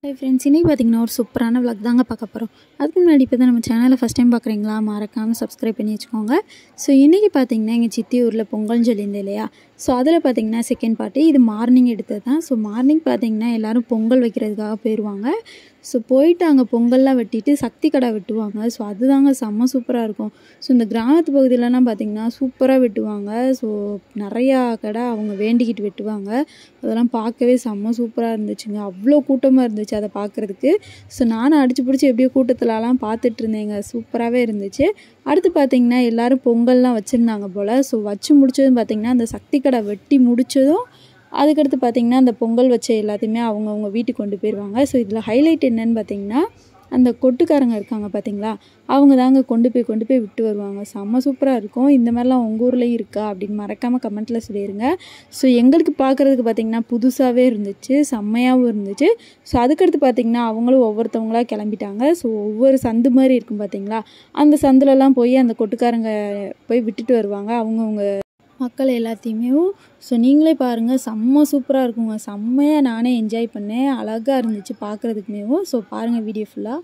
Hi friends இன்றைக்கி பார்த்தீங்கன்னா ஒரு சூப்பரான vlog தாங்க பார்க்க போகிறோம் அதுக்கு முன்னாடி இப்போ தான் நம்ம சேனலை ஃபஸ்ட் டைம் பார்க்குறீங்களா மறக்காமல் சப்ஸ்கிரைப் பண்ணி வச்சுக்கோங்க ஸோ இன்றைக்கி பார்த்தீங்கன்னா எங்கள் சித்தி ஊரில் பொங்கல்னு சொல்லியிருந்தேன் இல்லையா ஸோ அதில் பார்த்தீங்கன்னா செகண்ட் பார்ட்டி இது மார்னிங் எடுத்தது தான் ஸோ மார்னிங் பார்த்தீங்கன்னா எல்லோரும் பொங்கல் வைக்கிறதுக்காக போயிடுவாங்க ஸோ போயிட்டு அங்கே பொங்கல்லாம் வெட்டிட்டு சக்தி கடை வெட்டுவாங்க ஸோ அதுதாங்க செம்ம சூப்பராக இருக்கும் ஸோ இந்த கிராமத்து பகுதியிலலாம் பார்த்தீங்கன்னா சூப்பராக வெட்டுவாங்க ஸோ நிறையா கடை அவங்க வேண்டிக்கிட்டு வெட்டுவாங்க அதெல்லாம் பார்க்கவே செம்ம சூப்பராக இருந்துச்சுங்க அவ்வளோ கூட்டமாக இருந்துச்சு அதை பார்க்குறதுக்கு ஸோ நானும் அடிச்சு பிடிச்சி எப்படியோ கூட்டத்துலலாம் பார்த்துட்டு இருந்தேங்க சூப்பராகவே இருந்துச்சு அடுத்து பார்த்தீங்கன்னா எல்லோரும் பொங்கல்லாம் வச்சுருந்தாங்க போல் ஸோ வச்சு முடிச்சதும் பார்த்தீங்கன்னா அந்த சக்தி கடை வெட்டி முடிச்சதும் அதுக்கடுத்து பார்த்தீங்கன்னா அந்த பொங்கல் வச்ச எல்லாத்தையுமே அவங்கவுங்க வீட்டுக்கு கொண்டு போயிடுவாங்க ஸோ இதில் ஹைலைட் என்னன்னு பார்த்தீங்கன்னா அந்த கொட்டுக்காரங்க இருக்காங்க பார்த்தீங்களா அவங்க தாங்க கொண்டு போய் கொண்டு போய் விட்டு வருவாங்க செம்ம சூப்பராக இருக்கும் இந்த மாதிரிலாம் உங்கள் ஊர்லேயும் இருக்கா அப்படின்னு மறக்காமல் கமெண்ட்டில் சொல்லிடுங்க ஸோ எங்களுக்கு பார்க்குறதுக்கு பார்த்திங்கன்னா புதுசாகவே இருந்துச்சு செம்மையாகவும் இருந்துச்சு ஸோ அதுக்கடுத்து பார்த்திங்கன்னா அவங்களும் ஒவ்வொருத்தவங்களா கிளம்பிட்டாங்க ஸோ ஒவ்வொரு சந்து மாதிரி இருக்கும் பார்த்தீங்களா அந்த சந்துலலாம் போய் அந்த கொட்டுக்காரங்க போய் விட்டுட்டு வருவாங்க அவங்கவுங்க மக்கள் எல்லாத்தையுமே ஸோ நீங்களே பாருங்கள் செம்ம சூப்பராக இருக்குங்க செம்மையாக நானே என்ஜாய் பண்ணேன் அழகாக இருந்துச்சு பார்க்குறதுக்குமேவும் ஸோ பாருங்கள் வீடியோ ஃபுல்லாக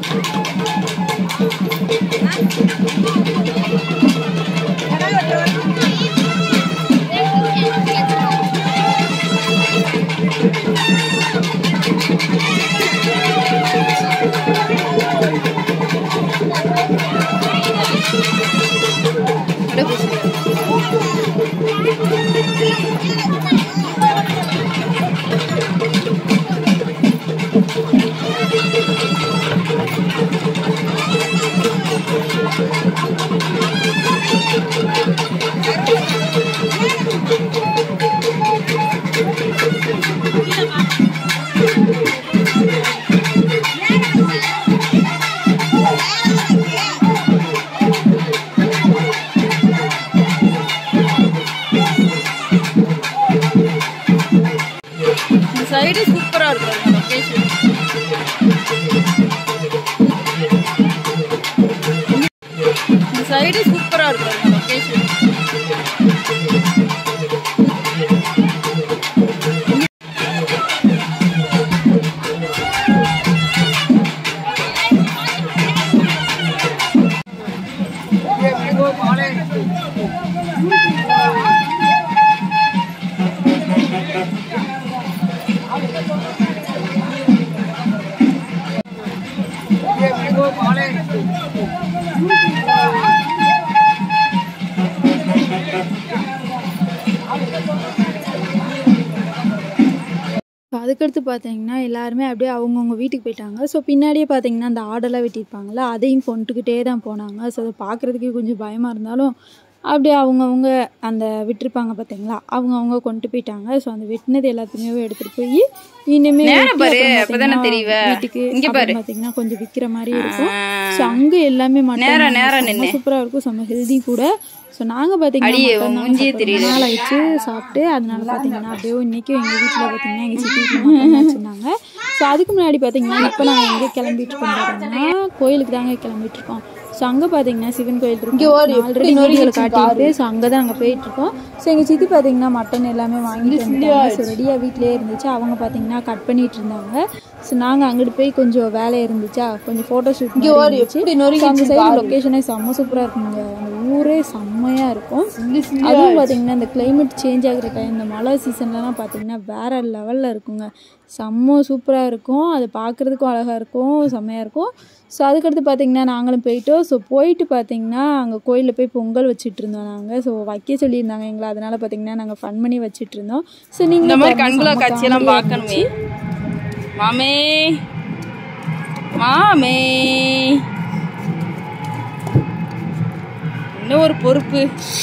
இந்த சைடு சூப்பரா இருக்கும் லொகேஷன் இந்த சைடு சூப்பரா இருக்கும் லொகேஷன் ஸோ அதுக்கடுத்து பார்த்தீங்கன்னா எல்லாருமே அப்படியே அவங்கவுங்க வீட்டுக்கு போயிட்டாங்க ஸோ பின்னாடியே பார்த்தீங்கன்னா அந்த ஆடெல்லாம் வெட்டியிருப்பாங்கள்ல அதையும் கொண்டுக்கிட்டே தான் போனாங்க ஸோ அதை பார்க்குறதுக்கே கொஞ்சம் பயமாக இருந்தாலும் அப்படியே அவங்கவுங்க அந்த விட்டிருப்பாங்க பார்த்தீங்களா அவங்கவுங்க கொண்டு போயிட்டாங்க ஸோ அந்த வெட்டினது எல்லாத்தையுமே எடுத்துகிட்டு போய் இனிமே நேரா வெட்டி பாரு, அப்புறம் அப்பதானே பார்த்தீங்கன்னா தெரிவ. வீட்டுக்கு இங்க அப்புறம் பாரு. பார்த்தீங்கன்னா கொஞ்சம் விற்கிற மாதிரி இருக்கும் ஸோ அங்கே எல்லாமே நேரா, நேரா மட்டன் நின்னு. சூப்பராக இருக்கும் செம்ம ஹெல்தி கூட ஸோ நாங்கள் அடியே, பார்த்தீங்கன்னா உன் மட்டன் மூஞ்சியே தாங்க தெரியுது. நாள் ஆயிடுச்சு சாப்பிட்டு அதனால பார்த்தீங்கன்னா அப்படியே இன்றைக்கும் எங்கள் வீட்டில் பார்த்தீங்கன்னா எங்கள் சித்தி வீட்டில் மட்டன் வச்சுருந்தாங்க ஸோ அதுக்கு முன்னாடி பார்த்தீங்கன்னா இப்போ நாங்கள் எங்கே கிளம்பிட்டு இருக்கோம் பார்த்தீங்கன்னா கோயிலுக்கு தாங்க கிளம்பிட்டு இருக்கோம் ஸோ அங்கே பார்த்தீங்கன்னா சிவன் கோயில் இருக்கு ஆல்ரெடி வீடியோவில் காட்டிட்டு ஸோ அங்கே தான் அங்கே போயிட்டு இருக்கோம் ஸோ எங்கள் சித்தி பார்த்தீங்கன்னா மட்டன் எல்லாமே வாங்கிட்டு வந்துட்டாங்க ஸோ ரெடியாக வீட்டிலேயே இருந்துச்சு அவங்க பார்த்தீங்கன்னா கட் பண்ணிட்டு இருந்தாங்க ஸோ நாங்கள் அங்கிட்டு போய் கொஞ்சம் வேலை இருந்துச்சா கொஞ்சம் ஃபோட்டோ ஷூட் இருந்துச்சு அந்த சைடு லொக்கேஷனே செம்ம சூப்பராக இருக்குங்க அந்த ஊரே செம்மையாக இருக்கும் அதுவும் பார்த்தீங்கன்னா இந்த climate சேஞ்ச் ஆகுற டைம் இந்த மழை சீசன்லலாம் பார்த்தீங்கன்னா வேற லெவலில் இருக்குங்க செம்ம சூப்பராக இருக்கும் அது பார்க்குறதுக்கும் அழகாக இருக்கும் செம்மையாக இருக்கும் ஸோ அதுக்கடுத்து பார்த்தீங்கன்னா நாங்களும் போயிட்டோம் ஸோ போயிட்டு பார்த்தீங்கன்னா அங்கே கோயிலில் போய் பொங்கல் வச்சுட்டு இருந்தோம் நாங்கள் ஸோ வைக்க சொல்லியிருந்தாங்க எங்களை அதனால பார்த்தீங்கன்னா நாங்கள் ஃபன் பண்ணி வச்சுட்டு இருந்தோம் ஸோ இந்த நீங்கள் மாதிரி கண்குலா காட்சியெல்லாம் பார்க்கணுமே மாமே மாமே இன்னும் ஒரு பொறுப்பு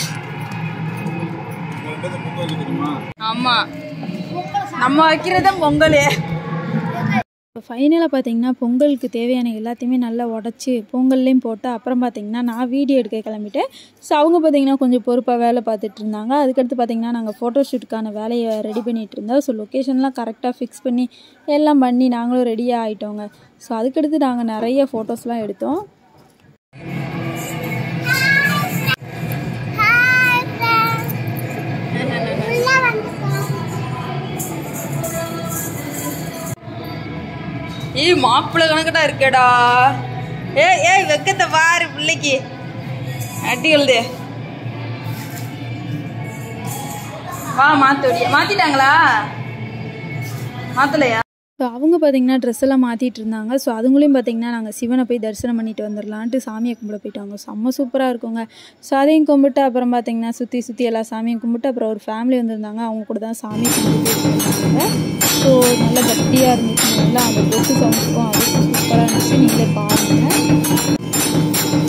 ஆமா நம்ம வைக்கிறத பொங்கலே இப்போ ஃபைனலாக பார்த்தீங்கன்னா பொங்கலுக்கு தேவையான எல்லாத்தையுமே நல்லா உடச்சி பொங்கல்லையும் போட்டு அப்புறம் பார்த்தீங்கன்னா நான் வீடியோ எடுக்க கிளம்பிட்டேன் ஸோ அவங்க பார்த்தீங்கன்னா கொஞ்சம் பொறுப்பாக வேலை பார்த்துட்டு இருந்தாங்க அதுக்கடுத்து பார்த்தீங்கன்னா நாங்கள் ஃபோட்டோ ஷூட்டுக்கான வேலையை ரெடி பண்ணிகிட்டு இருந்தோம் ஸோ லொக்கேஷன்லாம் கரெக்டாக ஃபிக்ஸ் பண்ணி எல்லாம் பண்ணி நாங்களும் ரெடியாக ஆகிட்டோங்க ஸோ அதுக்கடுத்து நாங்கள் நிறைய ஃபோட்டோஸ்லாம் எடுத்தோம் ஏய் மாப்பிள்ளை கணக்கட்டா இருக்கேடா ஏய் ஏய் வெக்கத்தை பாரு பிள்ளைக்கு அடி எழுது வா மாத்தோடியா மாத்திட்டாங்களா மாத்தலையா ஸோ அவங்க பார்த்தீங்கன்னா ட்ரெஸ் எல்லாம் மாற்றிட்டு இருந்தாங்க ஸோ அதுங்களையும் பார்த்தீங்கன்னா நாங்கள் சிவனை போய் தரிசனம் பண்ணிட்டு வந்துடலான்ட்டு சாமியை கும்பிட போயிட்டாங்க செம்ம சூப்பராக இருக்குங்க ஸோ அதையும் கும்பிட்டு அப்புறம் பார்த்தீங்கன்னா சுற்றி சுற்றி எல்லா சாமியும் கும்பிட்டு அப்புறம் ஒரு ஃபேமிலி வந்திருந்தாங்க அவங்க கூட தான் சாமி கும்பிட்டு இருந்தாங்க ஸோ நல்ல பக்தியாக இருந்துச்சு நல்லா அந்த கொக்கு சவுண்ட்ஸுக்கும் அதுக்கும் சூப்பராக இருந்துச்சு நீங்களே பாருங்கள்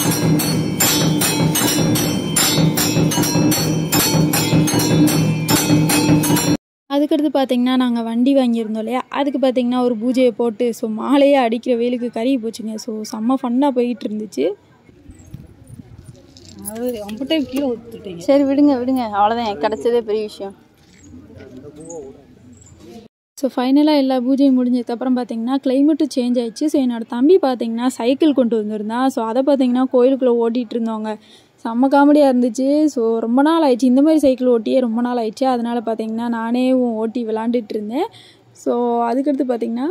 அதுக்கடுத்து பார்த்தீங்கன்னா நாங்கள் வண்டி வாங்கியிருந்தோம் இல்லையா அதுக்கு பார்த்தீங்கன்னா ஒரு பூஜையை போட்டு ஸோ மாலையே அடிக்கிற வெயிலுக்கு கறி போச்சுங்க ஸோ செம்ம ஃபன்னாக போயிட்டு இருந்துச்சு சரி விடுங்க விடுங்க அவ்வளோதான் கிடைச்சதே பெரிய விஷயம் ஸோ ஃபைனலாக எல்லா பூஜையும் முடிஞ்சதுக்கப்புறம் பார்த்தீங்கன்னா கிளைமேட்டும் சேஞ்ச் ஆயிடுச்சு ஸோ என்னோட தம்பி பார்த்தீங்கன்னா சைக்கிள் கொண்டு வந்திருந்தான் ஸோ அதை பார்த்தீங்கன்னா கோயிலுக்குள்ளே ஓட்டிகிட்டு இருந்தவங்க செம்ம காமெடியாக இருந்துச்சு ஸோ ரொம்ப நாள் ஆயிடுச்சு இந்த மாதிரி சைக்கிள் ஓட்டியே ரொம்ப நாள் ஆயிடுச்சு அதனால் பார்த்தீங்கன்னா நானே ஓட்டி விளாண்டுட்டு இருந்தேன் ஸோ அதுக்கடுத்து பார்த்தீங்கன்னா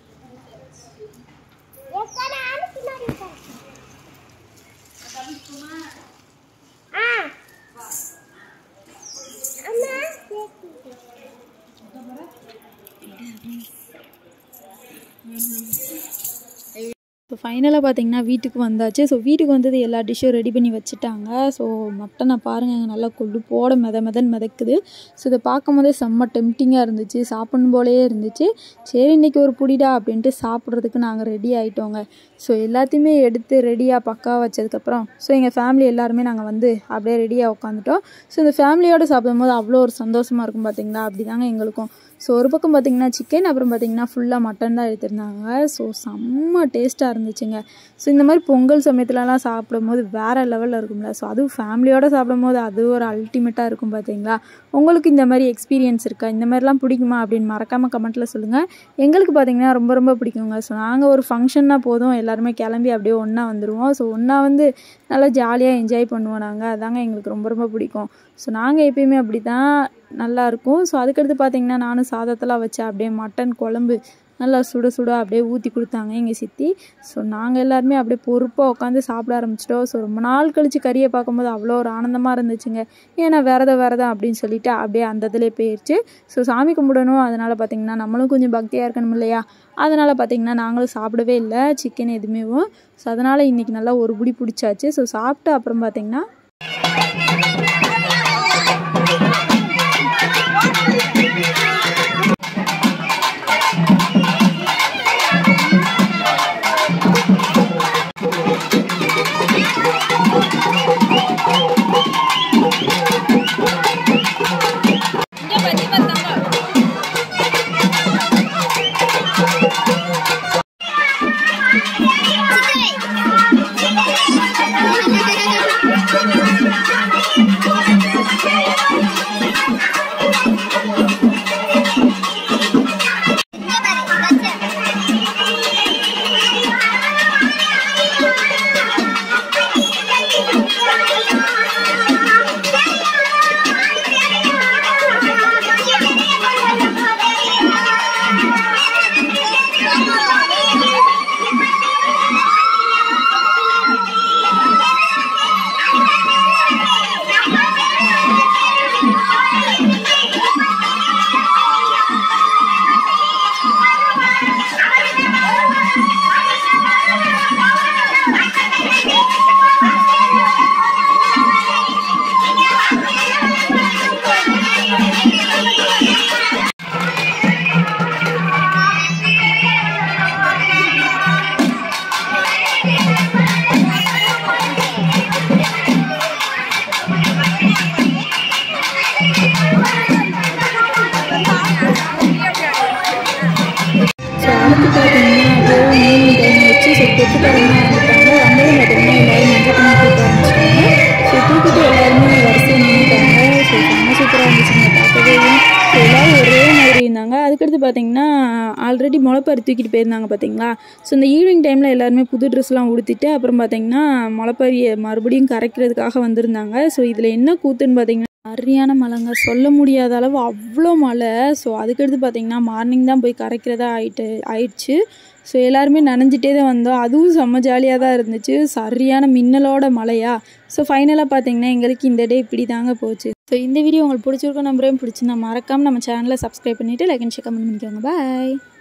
ஸோ ஃபைனலாக பார்த்தீங்கன்னா வீட்டுக்கு வந்தாச்சு ஸோ வீட்டுக்கு வந்தது எல்லா டிஷ்ஷும் ரெடி பண்ணி வச்சுட்டாங்க ஸோ மட்டனை பாருங்கள் நல்லா கொழுப்போட மெத மெதன்னு மிதக்குது ஸோ இதை பார்க்கும் போதே செம்ம டெம்டிங்காக இருந்துச்சு சாப்பிடணும் போலயே இருந்துச்சு சரி இன்றைக்கி ஒரு புடிடா அப்படின்ட்டு சாப்பிட்றதுக்கு நாங்கள் ரெடி ஆகிட்டோங்க ஸோ எல்லாத்தையுமே எடுத்து ரெடியாக பக்கா வச்சதுக்கப்புறம் ஸோ எங்கள் ஃபேமிலி எல்லாருமே நாங்கள் வந்து அப்படியே ரெடியாக உட்காந்துட்டோம் ஸோ இந்த ஃபேமிலியோடு சாப்பிடும்போது அவ்வளோ ஒரு சந்தோஷமாக இருக்கும் பார்த்தீங்களா அப்படி தாங்க எங்களுக்கும் ஸோ ஒரு பக்கம் பார்த்தீங்கன்னா சிக்கன் அப்புறம் பார்த்தீங்கன்னா ஃபுல்லாக மட்டன் தான் எடுத்திருந்தாங்க ஸோ செம்ம டேஸ்ட்டாக இருந்துச்சுங்க ஸோ இந்த மாதிரி பொங்கல் சமயத்துலலாம் சாப்பிடும்போது வேறு லெவலில் இருக்கும்ல ஸோ அதுவும் ஃபேமிலியோடு சாப்பிடும்போது அது ஒரு அல்டிமேட்டாக இருக்கும் பார்த்தீங்களா உங்களுக்கு இந்த மாதிரி எக்ஸ்பீரியன்ஸ் இருக்கா இந்த மாதிரிலாம் பிடிக்குமா அப்படின்னு மறக்காமல் கமெண்ட்டில் சொல்லுங்கள் எங்களுக்கு பார்த்தீங்கன்னா ரொம்ப ரொம்ப பிடிக்குங்க ஸோ நாங்கள் ஒரு ஃபங்க்ஷன்னா போதும் எல்லாருமே கிளம்பி அப்படியே ஒன்றா வந்துடுவோம் ஸோ ஒன்றா வந்து நல்லா ஜாலியாக என்ஜாய் பண்ணுவோம் நாங்கள் அதாங்க எங்களுக்கு ரொம்ப ரொம்ப பிடிக்கும் ஸோ நாங்கள் எப்பயுமே அப்படி தான் நல்லாயிருக்கும் ஸோ அதுக்கடுத்து பார்த்தீங்கன்னா நானும் சாதத்தெல்லாம் வச்சேன் அப்படியே மட்டன் குழம்பு நல்லா சுட சுட அப்படியே ஊற்றி கொடுத்தாங்க எங்கள் சித்தி ஸோ நாங்கள் எல்லாருமே அப்படியே பொறுப்பாக உட்காந்து சாப்பிட ஆரம்பிச்சிட்டோம் ஸோ ரொம்ப நாள் கழித்து கறியை பார்க்கும்போது அவ்வளோ ஒரு ஆனந்தமாக இருந்துச்சுங்க ஏன்னா விரதம் விரதம் அப்படின்னு சொல்லிட்டு அப்படியே அந்த இதிலே போயிடுச்சு ஸோ சாமி கும்பிடணும் அதனால் பார்த்திங்கன்னா நம்மளும் கொஞ்சம் பக்தியாக இருக்கணும் இல்லையா அதனால் பார்த்திங்கன்னா நாங்களும் சாப்பிடவே இல்லை சிக்கன் எதுவுமேவும் ஸோ அதனால் இன்றைக்கி நல்லா ஒரு புடி பிடிச்சாச்சு ஸோ சாப்பிட்டு அப்புறம் பார்த்திங்கன்னா ஸோ அடுத்து பார்த்தீங்கன்னா அப்படியே ஈவினிங் டைம் வச்சு ஸோ தொட்டு தரமாக இருந்துட்டாங்க வந்ததும் பார்த்தீங்கன்னா எல்லாரும் மஞ்சள் தண்ணி தூக்க ஆரம்பிச்சிட்டாங்க ஸோ தூக்கிட்டு எல்லாருமே வரிசை நின்றுட்டாங்க ஸோ செம்ம சூப்பராக இருந்துச்சுங்க பார்க்கவே ஸோ எல்லோரும் ஒரே மாதிரி இருந்தாங்க அதுக்கடுத்து பார்த்தீங்கன்னா ஆல்ரெடி முளைப்பாரி தூக்கிட்டு போயிருந்தாங்க பார்த்தீங்களா ஸோ இந்த ஈவினிங் டைமில் எல்லாருமே புது ட்ரெஸ்லாம் உடுத்திட்டு அப்புறம் பார்த்தீங்கன்னா முளைப்பாரியை மறுபடியும் கரைக்கிறதுக்காக வந்திருந்தாங்க ஸோ இதில் என்ன கூத்துன்னு பார்த்தீங்கன்னா சரியான மழைங்க சொல்ல முடியாத அளவு அவ்வளோ மழை ஸோ அதுக்கடுத்து பார்த்திங்கன்னா மார்னிங் தான் போய் கரைக்கிறதா ஆயிட்டு ஆயிடுச்சு ஸோ எல்லாருமே நனைஞ்சிட்டே தான் வந்தோம் அதுவும் செம்ம ஜாலியாக தான் இருந்துச்சு சரியான மின்னலோட மழையா ஸோ ஃபைனலாக பார்த்தீங்கன்னா எங்களுக்கு இந்த டே இப்படி தாங்க போச்சு ஸோ இந்த வீடியோ உங்களுக்கு பிடிச்சிருக்கோம் நம்புறேன் பிடிச்சிருந்தா மறக்காமல் நம்ம சேனலை சப்ஸ்கிரைப் பண்ணிவிட்டு லைக் அண்ட் ஷேர் கமெண்ட் பண்ணிக்கோங்க பாய்